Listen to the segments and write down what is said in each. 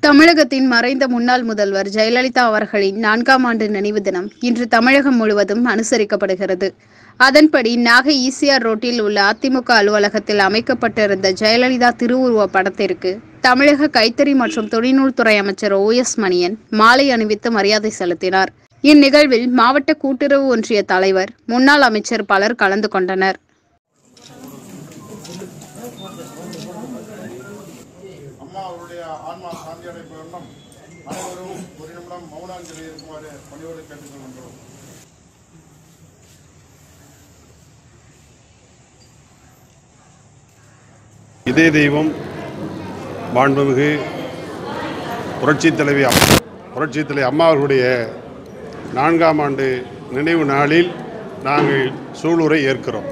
தமிழகத்தின் மறைந்த முன்னாள் முதல்வர் ஜெயலலிதா அவர்களின் நான்காம் ஆண்டு நினைவு தினம் இன்று தமிழகம் முழுவதும் அனுசரிக்கப்படுகிறது அதன்படி நாகை ஈசிஆர் ரோட்டில் உள்ள அதிமுக அலுவலகத்தில் அமைக்கப்பட்டிருந்த ஜெயலலிதா திருவுருவ படத்திற்கு தமிழக கைத்தறி மற்றும் தொழில்நூல்துறை அமைச்சர் ஓ எஸ் மணியன் மாலை அணிவித்து மரியாதை செலுத்தினார் இந்நிகழ்வில் மாவட்ட கூட்டுறவு ஒன்றிய தலைவர் முன்னாள் அமைச்சர் பலர் கலந்து கொண்டனர் அம்மா அவருடைய ஆன்மா சாந்தி அடைப்பு வண்ணம் அனைவரும் ஒரு நிமிடம் மௌனாஞ்சலி இருக்குமாறு பணியோடு கேட்டுக்கொள்கின்றோம் இதே தெய்வம் மாண்புமிகு புரட்சித் தலைவி அம்- புரட்சித் தலைவி அம்மா அவர்களுடைய நான்காம் ஆண்டு நினைவு நாளில் நாங்கள் சூளுரை ஏற்கிறோம்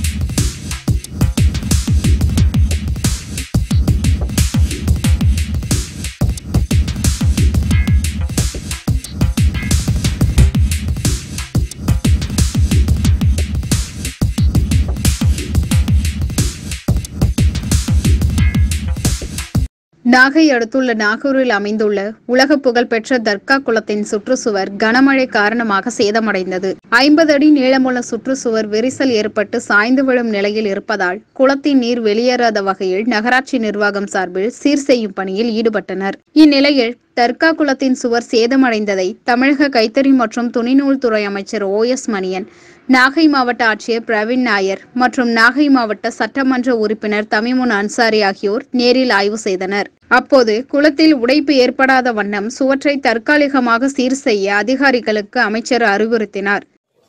நாகை அடுத்துள்ள நாகூரில் அமைந்துள்ள உலக புகழ்பெற்ற தர்கா குளத்தின் சுற்றுச்சுவர் கனமழை காரணமாக சேதமடைந்தது ஐம்பது அடி நீளமுள்ள சுற்றுச்சுவர் விரிசல் ஏற்பட்டு சாய்ந்து விழும் நிலையில் இருப்பதால் குளத்தின் நீர் வெளியேறாத வகையில் நகராட்சி நிர்வாகம் சார்பில் சீர் செய்யும் பணியில் ஈடுபட்டனர் இந்நிலையில் தர்கா குளத்தின் சுவர் சேதமடைந்ததை தமிழக கைத்தறி மற்றும் துணிநூல் துறை அமைச்சர் ஓ எஸ் மணியன் நாகை மாவட்ட ஆட்சியர் பிரவீன் நாயர் மற்றும் நாகை மாவட்ட சட்டமன்ற உறுப்பினர் தமிமுன் அன்சாரி ஆகியோர் நேரில் ஆய்வு செய்தனர் அப்போது குளத்தில் உடைப்பு ஏற்படாத வண்ணம் சுவற்றை தற்காலிகமாக சீர் செய்ய அதிகாரிகளுக்கு அமைச்சர் அறிவுறுத்தினார்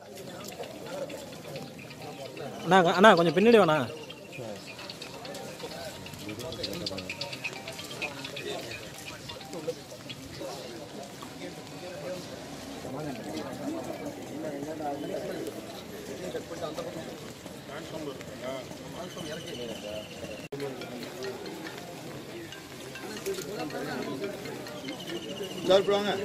அண்ணா அண்ணா கொஞ்சம் பின்னாடி வேணா சார் இப்படி வாங்க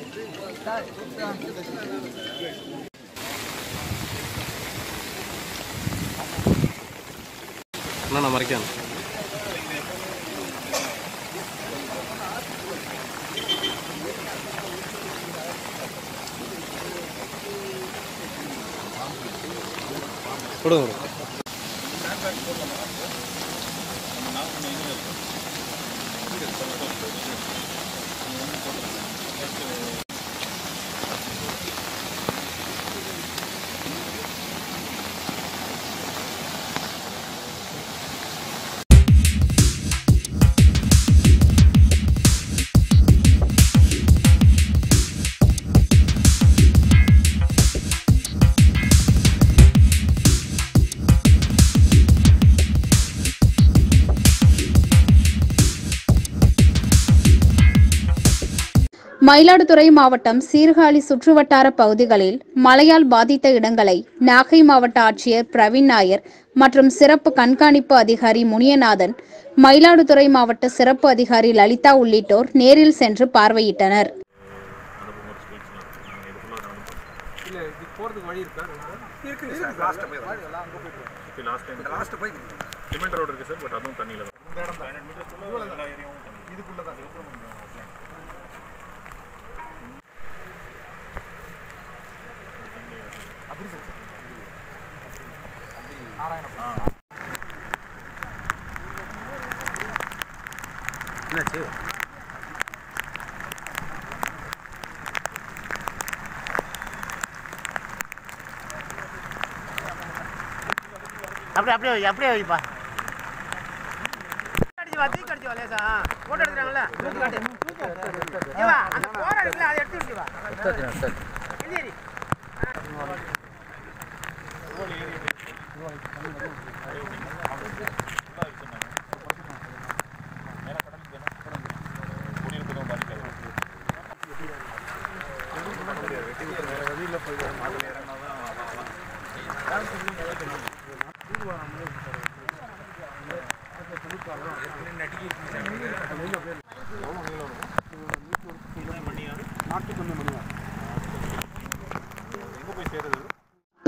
அண்ணா நான் மறைக்கிறேன் கொடுங்க கொடுங்க. மயிலாடுதுறை மாவட்டம் சீர்காழி சுற்றுவட்டார பகுதிகளில் மழையால் பாதித்த இடங்களை நாகை மாவட்ட ஆட்சியர் பிரவீன் நாயர் மற்றும் சிறப்பு கண்காணிப்பு அதிகாரி முனியநாதன் மயிலாடுதுறை மாவட்ட சிறப்பு அதிகாரி லலிதா உள்ளிட்டோர் நேரில் சென்று பார்வையிட்டனர் சிமெண்ட் ரோடு இருக்கு சார் பட் அதுவும் தண்ணியில் தான் என்னாச்சு அப்படியே அப்படியே வை அப்படியே வைப்பா அடிச்சு வா தூக்கி அடிச்சு வா லேசா போட்டோ எடுக்கிறாங்கல்ல தூக்கி காட்டு ஏவா அந்த போற இருக்குல்ல அதை எடுத்து விட்டு வா இல்லையே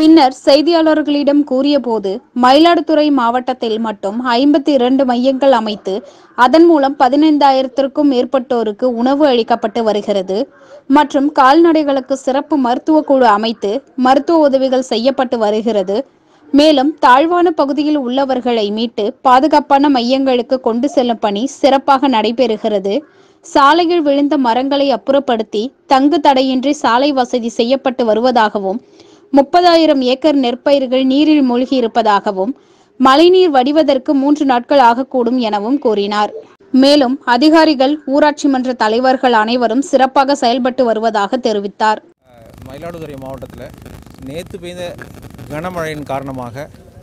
பின்னர் செய்தியாளர்களிடம் கூறியபோது மயிலாடுதுறை மாவட்டத்தில் மட்டும் ஐம்பத்தி இரண்டு மையங்கள் அமைத்து அதன் மூலம் பதினைந்தாயிரத்திற்கும் மேற்பட்டோருக்கு உணவு அளிக்கப்பட்டு வருகிறது மற்றும் கால்நடைகளுக்கு சிறப்பு மருத்துவ குழு அமைத்து மருத்துவ உதவிகள் செய்யப்பட்டு வருகிறது மேலும் தாழ்வான பகுதியில் உள்ளவர்களை மீட்டு பாதுகாப்பான மையங்களுக்கு கொண்டு செல்லும் பணி சிறப்பாக நடைபெறுகிறது சாலையில் விழுந்த மரங்களை அப்புறப்படுத்தி தங்கு தடையின்றி சாலை வசதி செய்யப்பட்டு வருவதாகவும் முப்பதாயிரம் ஏக்கர் நெற்பயிர்கள் நீரில் மூழ்கி இருப்பதாகவும் மழைநீர் வடிவதற்கு மூன்று நாட்கள் ஆகக்கூடும் எனவும் கூறினார் மேலும் அதிகாரிகள் ஊராட்சி மன்ற தலைவர்கள் அனைவரும் சிறப்பாக செயல்பட்டு வருவதாக தெரிவித்தார் மயிலாடுதுறை மாவட்டத்தில் நேற்று பெய்த கனமழையின் காரணமாக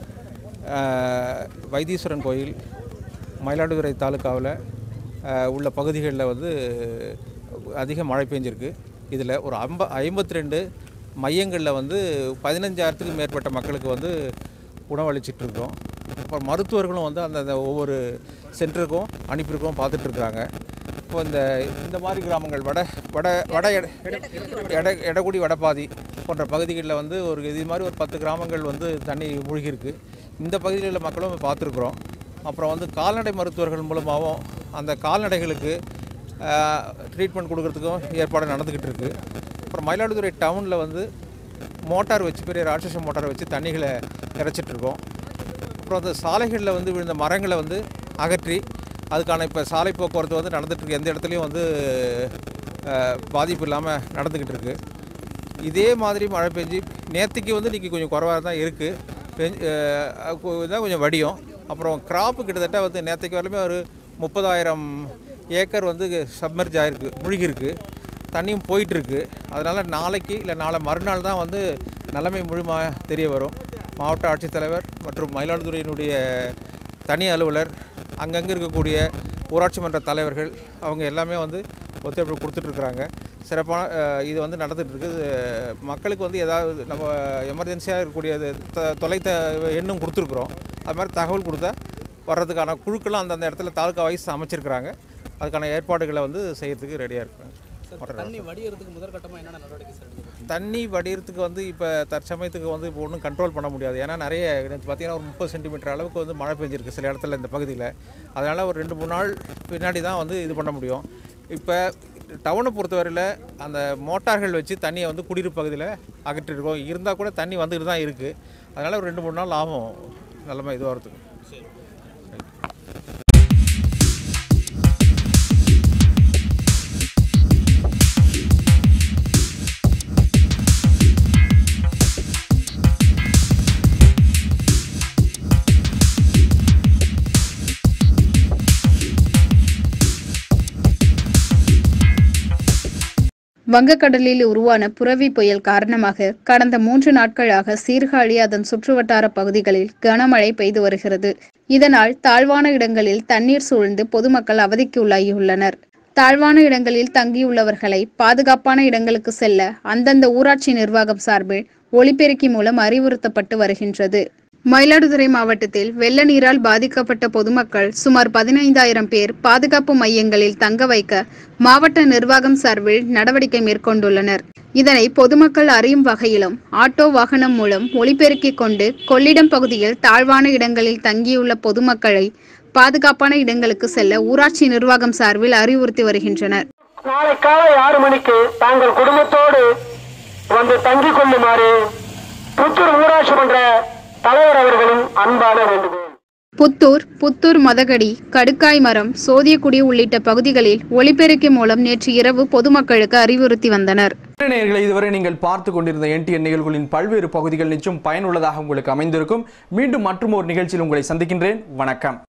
அஹ், வைத்தீஸ்வரன் கோயில் மயிலாடுதுறை தாலுக்காவில் அஹ், உள்ள பகுதிகளில் வந்து அதிக மழை பெஞ்சிருக்கு இதில் ஒரு ஐம்ப ஐம்பத்தி ரெண்டு மையங்களில் வந்து பதினஞ்சாயிரத்துக்கும் மேற்பட்ட மக்களுக்கு வந்து உணவளிச்சிட்டு இருக்கோம் அப்புறம் மருத்துவர்களும் வந்து அந்தந்த ஒவ்வொரு சென்டருக்கும் அனுப்பியிருக்கோம் பார்த்துட்ருக்குறாங்க இப்போ இந்த இந்த மாதிரி கிராமங்கள் வட வட வட எட- எட எடகுடி வடபாதி போன்ற பகுதிகளில் வந்து ஒரு இது மாதிரி ஒரு பத்து கிராமங்கள் வந்து தண்ணி மூழ்கியிருக்கு இந்த பகுதியில் உள்ள மக்களும் பார்த்துருக்குறோம் அப்புறம் வந்து கால்நடை மருத்துவர்கள் மூலமாகவும் அந்த கால்நடைகளுக்கு ட்ரீட்மெண்ட் கொடுக்கறதுக்கும் ஏற்பாடு நடந்துக்கிட்டு இருக்குது அப்புறம் மயிலாடுதுறை டவுனில் வந்து மோட்டார் வச்சு பெரிய ராட்சச மோட்டார் வச்சு தண்ணிகளை இறைச்சிட்டு இருக்கோம் அப்புறம் அந்த சாலைகளில் வந்து விழுந்த மரங்களை வந்து அகற்றி அதுக்கான இப்போ சாலை போக்குவரத்து வந்து நடந்துட்டு இருக்கு எந்த இடத்துலையும் வந்து அஹ், பாதிப்பு இல்லாமல் நடந்துக்கிட்டு இருக்கு இதே மாதிரி மழை பெஞ்சு நேற்றுக்கு வந்து இன்றைக்கி கொஞ்சம் குறைவாக தான் இருக்குது பெஞ்சு இதான் கொஞ்சம் வடியும் அப்புறம் கிராப்பு கிட்டத்தட்ட வந்து நேற்றுக்கு வரலுமே ஒரு முப்பதாயிரம் ஏக்கர் வந்து சப்மர்ஜ் ஆகிருக்கு முழுகிருக்கு தண்ணியும் போயிட்டுருக்கு அதனால் நாளைக்கு இல்லை நாளை மறுநாள் தான் வந்து நிலைமை முழுமா தெரிய வரும் மாவட்ட ஆட்சித்தலைவர் மற்றும் மயிலாடுதுறையினுடைய தனி அலுவலர் அங்கங்கே இருக்கக்கூடிய ஊராட்சி மன்ற தலைவர்கள் அவங்க எல்லாமே வந்து ஒத்துழைப்பு கொடுத்துட்ருக்குறாங்க சிறப்பான அஹ், இது வந்து நடந்துட்டு இருக்குது அஹ், மக்களுக்கு வந்து ஏதாவது நம்ம எமர்ஜென்சியாக இருக்கக்கூடிய இது த- தொலைத்த எண்ணும் கொடுத்துருக்குறோம் அது மாதிரி தகவல் கொடுத்தா வர்றதுக்கான குழுக்களும் அந்தந்த இடத்துல தாலுக்கா வைஸ் அமைச்சிருக்கிறாங்க அதுக்கான ஏற்பாடுகளை வந்து செய்யறதுக்கு ரெடியாக இருக்காங்க தண்ணி வடிகிறதுக்கு முதற்கட்டமாக என்னென்ன நடவடிக்கை சார் எடுக்கணும்? தண்ணி வடிகிறதுக்கு வந்து இப்போ தற்சமயத்துக்கு வந்து இப்போ ஒன்றும் கண்ட்ரோல் பண்ண முடியாது ஏன்னா நிறைய நேற்று பார்த்தீங்கன்னா ஒரு முப்பது சென்டிமீட்டர் அளவுக்கு வந்து மழை பெஞ்சிருக்கு சில இடத்துல இந்த பகுதியில் அதனால் ஒரு ரெண்டு மூணு நாள் பின்னாடி தான் வந்து இது பண்ண முடியும் இப்போ டவுனை பொறுத்தவரையில் அந்த மோட்டார்கள் வச்சு தண்ணியை வந்து குடியிருப்பு பகுதியில் அகற்றிருக்கோம் இருந்தால் கூட தண்ணி வந்துட்டு தான் இருக்குது அதனால் ஒரு ரெண்டு மூணு நாள் ஆகும் நிலமை இது வரதுக்கு வங்கக்கடலில் உருவான புரவி புயல் காரணமாக கடந்த மூன்று நாட்களாக சீர்காழி அதன் சுற்றுவட்டார பகுதிகளில் கனமழை பெய்து வருகிறது இதனால் தாழ்வான இடங்களில் தண்ணீர் சூழ்ந்து பொதுமக்கள் அவதிக்கு உள்ளாகியுள்ளனர் தாழ்வான இடங்களில் தங்கியுள்ளவர்களை பாதுகாப்பான இடங்களுக்கு செல்ல அந்தந்த ஊராட்சி நிர்வாகம் சார்பில் ஒலிபெருக்கி மூலம் அறிவுறுத்தப்பட்டு வருகின்றது மயிலாடுதுறை மாவட்டத்தில் வெள்ள நீரால் பாதிக்கப்பட்ட பொதுமக்கள் சுமார் பதினைந்தாயிரம் பேர் பாதுகாப்பு மையங்களில் தங்க வைக்க மாவட்ட நிர்வாகம் சார்பில் நடவடிக்கை மேற்கொண்டுள்ளனர் இதனை பொதுமக்கள் அறியும் வகையிலும் ஆட்டோ வாகனம் மூலம் ஒலிபெருக்கிக் கொண்டு கொள்ளிடம் பகுதியில் தாழ்வான இடங்களில் தங்கியுள்ள பொதுமக்களை பாதுகாப்பான இடங்களுக்கு செல்ல ஊராட்சி நிர்வாகம் சார்பில் அறிவுறுத்தி வருகின்றனர் நாளை காலை ஆறு மணிக்கு தாங்கள் குடும்பத்தோடு வந்து தங்கிக் கொள்ளுமாறு புத்தூர் ஊராட்சி மன்ற தலைவர் அவர்களின் அன்பான வேண்டுகோள் புத்தூர் புத்தூர் மதகடி கடுக்காய் மரம் சோதியக்குடி உள்ளிட்ட பகுதிகளில் ஒலிபெருக்கி மூலம் நேற்று இரவு பொதுமக்களுக்கு அறிவுறுத்தி வந்தனர் நேயர்களை இதுவரை நீங்கள் பார்த்து கொண்டிருந்த என்டிஎன் நிகழ்வுகளின் பல்வேறு பகுதிகள் நிச்சயம் பயனுள்ளதாக உங்களுக்கு அமைந்திருக்கும் மீண்டும் மற்றும் ஒரு நிகழ்ச்சியில் உங்களை சந்திக்கின்றேன் வணக்கம்